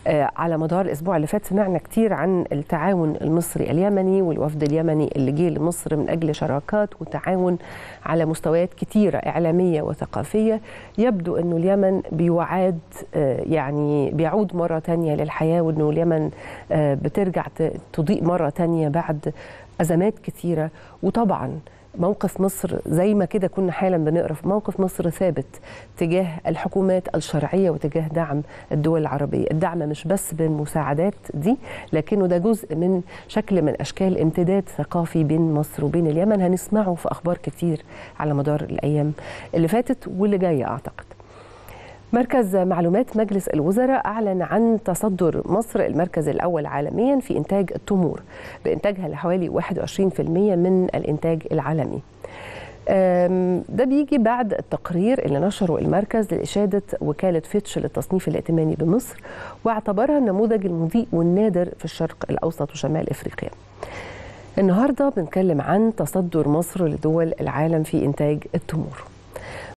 على مدار الاسبوع اللي فات سمعنا كتير عن التعاون المصري اليمني والوفد اليمني اللي جه لمصر من اجل شراكات وتعاون على مستويات كتيره اعلاميه وثقافيه يبدو انه اليمن بيعاد يعني بيعود مره تانية للحياه وانه اليمن بترجع تضيء مره تانية بعد ازمات كتيره وطبعا موقف مصر زي ما كده كنا حالا بنقرا في موقف مصر ثابت تجاه الحكومات الشرعيه وتجاه دعم الدول العربيه، الدعم مش بس بالمساعدات دي لكنه ده جزء من شكل من اشكال امتداد ثقافي بين مصر وبين اليمن هنسمعه في اخبار كتير على مدار الايام اللي فاتت واللي جايه اعتقد. مركز معلومات مجلس الوزراء أعلن عن تصدر مصر المركز الأول عالميا في إنتاج التمور بإنتاجها لحوالي 21% من الإنتاج العالمي ده بيجي بعد التقرير اللي نشره المركز لإشادة وكالة فيتش للتصنيف الائتماني بمصر واعتبرها النموذج المضيء والنادر في الشرق الأوسط وشمال إفريقيا النهاردة بنتكلم عن تصدر مصر لدول العالم في إنتاج التمور